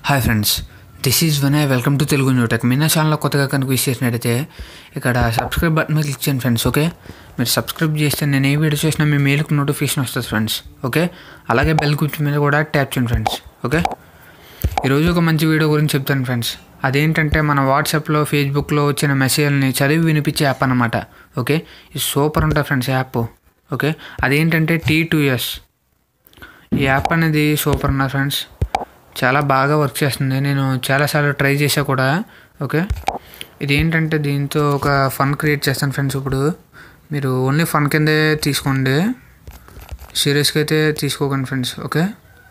Hi friends this is Vinay welcome to Telugu newtech మీ నా ఛానల్లో కొత్తగా కనుక విష్ చేసినట్టయితే ఇక్కడ సబ్స్క్రైబ్ బటన్ మీద క్లిక్ చేయండి ఫ్రెండ్స్ ఓకే మీరు సబ్స్క్రైబ్ చేస్తే నేను ఏ వీడియో చేసినా మీ మెయిల్కి నోటిఫికేషన్ వస్తుంది ఫ్రెండ్స్ ఓకే అలాగే బెల్ గుర్తు మీద కూడా ట్యాప్ చేయండి ఫ్రెండ్స్ ఓకే ఈరోజు ఒక మంచి వీడియో గురించి చెప్తాను ఫ్రెండ్స్ అదేంటంటే మన వాట్సాప్లో ఫేస్బుక్లో వచ్చిన మెసేజ్ని చదివి వినిపించే యాప్ అనమాట ఓకే ఇది సూపర్ ఉంటుంది ఫ్రెండ్స్ యాప్ ఓకే అదేంటంటే టీ టూ ఎస్ ఈ యాప్ అనేది సూపర్ ఉన్నా ఫ్రెండ్స్ చాలా బాగా వర్క్ చేస్తుంది నేను చాలాసార్లు ట్రై చేసా కూడా ఓకే ఇది ఏంటంటే దీంతో ఒక ఫన్ క్రియేట్ చేస్తాను ఫ్రెండ్స్ ఇప్పుడు మీరు ఓన్లీ ఫన్ కిందే తీసుకోండి సీరియస్గా అయితే తీసుకోకండి ఫ్రెండ్స్ ఓకే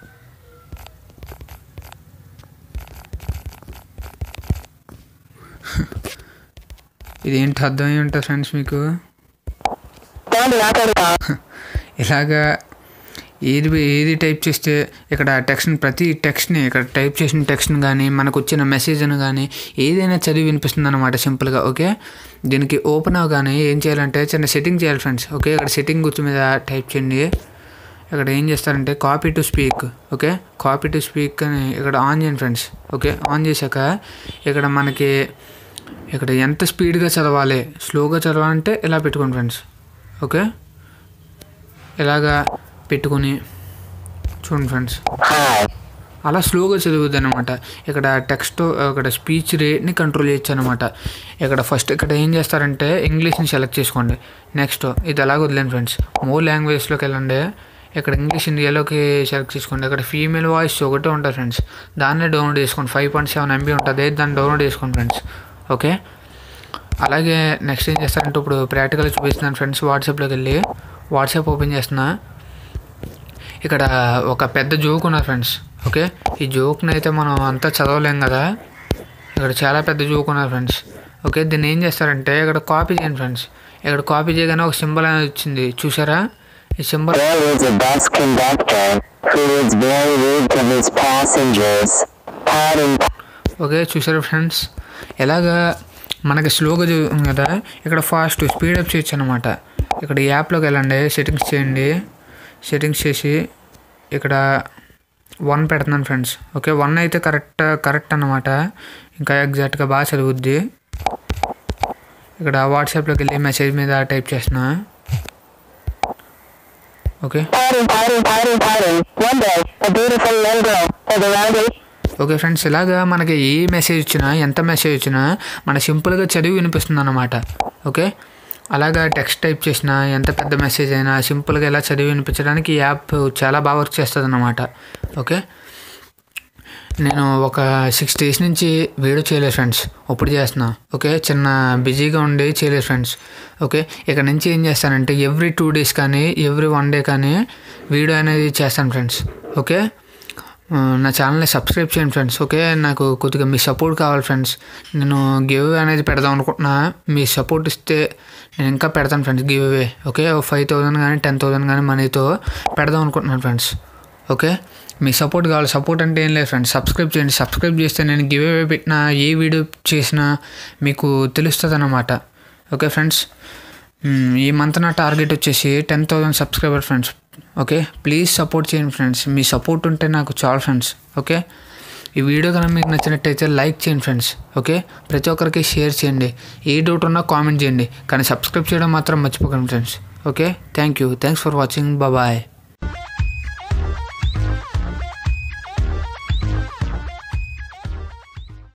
ఇది ఏంటి అర్థమై ఉంటుంది ఫ్రెండ్స్ మీకు ఇలాగా ఏది ఏది టైప్ చేస్తే ఇక్కడ టెక్స్ట్ ప్రతి టెక్స్ట్ని ఇక్కడ టైప్ చేసిన టెక్స్ట్ని కానీ మనకు వచ్చిన మెసేజ్ని కానీ ఏదైనా చదివి వినిపిస్తుంది అనమాట సింపుల్గా ఓకే దీనికి ఓపెన్ అవగానే ఏం చేయాలంటే చిన్న సెట్టింగ్ చేయాలి ఫ్రెండ్స్ ఓకే ఇక్కడ సెట్టింగ్ గుర్తు మీద టైప్ చేయండి ఇక్కడ ఏం చేస్తారంటే copy to speak okay copy to speak అని ఇక్కడ ఆన్ చేయండి ఫ్రెండ్స్ ఓకే ఆన్ చేశాక ఇక్కడ మనకి ఇక్కడ ఎంత స్పీడ్గా చదవాలి స్లోగా చదవాలంటే ఇలా పెట్టుకోండి ఫ్రెండ్స్ ఓకే ఇలాగా పెట్టుకొని చూడండి ఫ్రెండ్స్ అలా స్లోగా చదువుద్ది అనమాట ఇక్కడ టెక్స్ట్ ఇక్కడ స్పీచ్ రేట్ని కంట్రోల్ చేయొచ్చు అనమాట ఇక్కడ ఫస్ట్ ఇక్కడ ఏం చేస్తారంటే ఇంగ్లీష్ని సెలెక్ట్ చేసుకోండి నెక్స్ట్ ఇది అలాగ వదిలేండి ఫ్రెండ్స్ మోర్ లాంగ్వేజ్లోకి వెళ్ళండి ఇక్కడ ఇంగ్లీష్ ఇండియాలోకి సెలెక్ట్ చేసుకోండి ఇక్కడ ఫీమేల్ వాయిస్ ఒకటే ఉంటుంది ఫ్రెండ్స్ దాన్నే డౌన్లోడ్ చేసుకోండి ఫైవ్ పాయింట్ సెవెన్ ఎంబీ ఉంటుంది దాన్ని డౌన్లోడ్ చేసుకోండి ఫ్రెండ్స్ ఓకే అలాగే నెక్స్ట్ ఏం చేస్తారంటే ఇప్పుడు ప్రాక్టికల్ చూపిస్తున్నాను ఫ్రెండ్స్ వాట్సాప్లోకి వెళ్ళి వాట్సాప్ ఓపెన్ చేస్తున్నా ఇక్కడ ఒక పెద్ద జోక్ ఉన్నది ఫ్రెండ్స్ ఓకే ఈ జోక్ని అయితే మనం అంతా చదవలేం కదా ఇక్కడ చాలా పెద్ద జోక్ ఉన్నది ఫ్రెండ్స్ ఓకే దీన్ని ఏం చేస్తారంటే ఇక్కడ కాపీ చేయండి ఫ్రెండ్స్ ఇక్కడ కాపీ చేయగానే ఒక సింబల్ అనేది వచ్చింది చూసారా ఈ symbol There is a bus conductor who is very rude to his passengers. Pardon, okay చూసారా ఫ్రెండ్స్ ఎలాగా మనకి స్లోగా చదువుతుంది కదా ఇక్కడ ఫాస్ట్ స్పీడప్ చేయొచ్చు అనమాట ఇక్కడ ఈ యాప్లోకి వెళ్ళండి సెట్టింగ్స్ చేయండి సెట్టింగ్స్ చేసి ఇక్కడ వన్ పెడుతున్నాను ఫ్రెండ్స్ ఓకే వన్ అయితే కరెక్ట్ కరెక్ట్ అనమాట ఇంకా ఎగ్జాక్ట్గా బాగా చదువుద్ది ఇక్కడ వాట్సాప్లోకి వెళ్ళి మెసేజ్ మీద టైప్ చేస్తున్నా okay pardon, pardon, pardon, pardon. One day, a beautiful young girl was around eight okay friends ఇలాగా మనకి ఏ మెసేజ్ వచ్చినా ఎంత మెసేజ్ వచ్చినా మన సింపుల్గా చదివి వినిపిస్తుంది అన్నమాట ఓకే అలాగా టెక్స్ట్ టైప్ చేసినా ఎంత పెద్ద మెసేజ్ అయినా సింపుల్గా ఇలా చదివి వినిపించడానికి ఈ యాప్ చాలా బాగా వర్క్ చేస్తుంది అన్నమాట ఓకే నేను ఒక సిక్స్ డేస్ నుంచి వీడియో చేయలేదు ఫ్రెండ్స్ ఇప్పుడు చేస్తున్నా ఓకే చిన్న బిజీగా ఉండి చేయలేదు ఫ్రెండ్స్ ఓకే ఇక్కడ నుంచి ఏం చేస్తానంటే ఎవ్రీ టూ డేస్ కానీ ఎవ్రీ వన్ డే కానీ వీడియో అనేది చేస్తాను ఫ్రెండ్స్ ఓకే ఆ, నా ఛానల్ని సబ్స్క్రైబ్ చేయండి ఫ్రెండ్స్ ఓకే నాకు కొద్దిగా మీ సపోర్ట్ కావాలి ఫ్రెండ్స్ నేను గివ్ అవే అనేది పెడదాం అనుకుంటున్నా మీ సపోర్ట్ ఇస్తే నేను ఇంకా పెడతాను friends give away okay five thousand కానీ టెన్ థౌజండ్ కానీ మనీతో పెడదాం అనుకుంటున్నాను ఫ్రెండ్స్ ఓకే మీ సపోర్ట్ కావాలి సపోర్ట్ అంటే ఏం లేదు ఫ్రెండ్స్ సబ్స్క్రైబ్ చేయండి సబ్స్క్రైబ్ చేస్తే నేను గివ్ అవే పెట్టినా ఏ వీడియో చేసినా మీకు తెలుస్తుంది అన్నమాట ఓకే ఫ్రెండ్స్ మ్మ్, ఈ మంత్ నా టార్గెట్ వచ్చేసి ten thousand subscriber friends okay please support చేయండి ఫ్రెండ్స్ మీ సపోర్ట్ ఉంటే నాకు చాలు ఫ్రెండ్స్ ఓకే ఈ వీడియో కనుక మీకు నచ్చినట్టయితే లైక్ చేయండి ఫ్రెండ్స్ ఓకే ప్రతి ఒక్కరికి షేర్ చేయండి ఏ డౌట్ ఉన్నా కామెంట్ చేయండి కానీ సబ్స్క్రైబ్ చేయడం మాత్రం మర్చిపోకండి friends okay thank you thanks for watching bye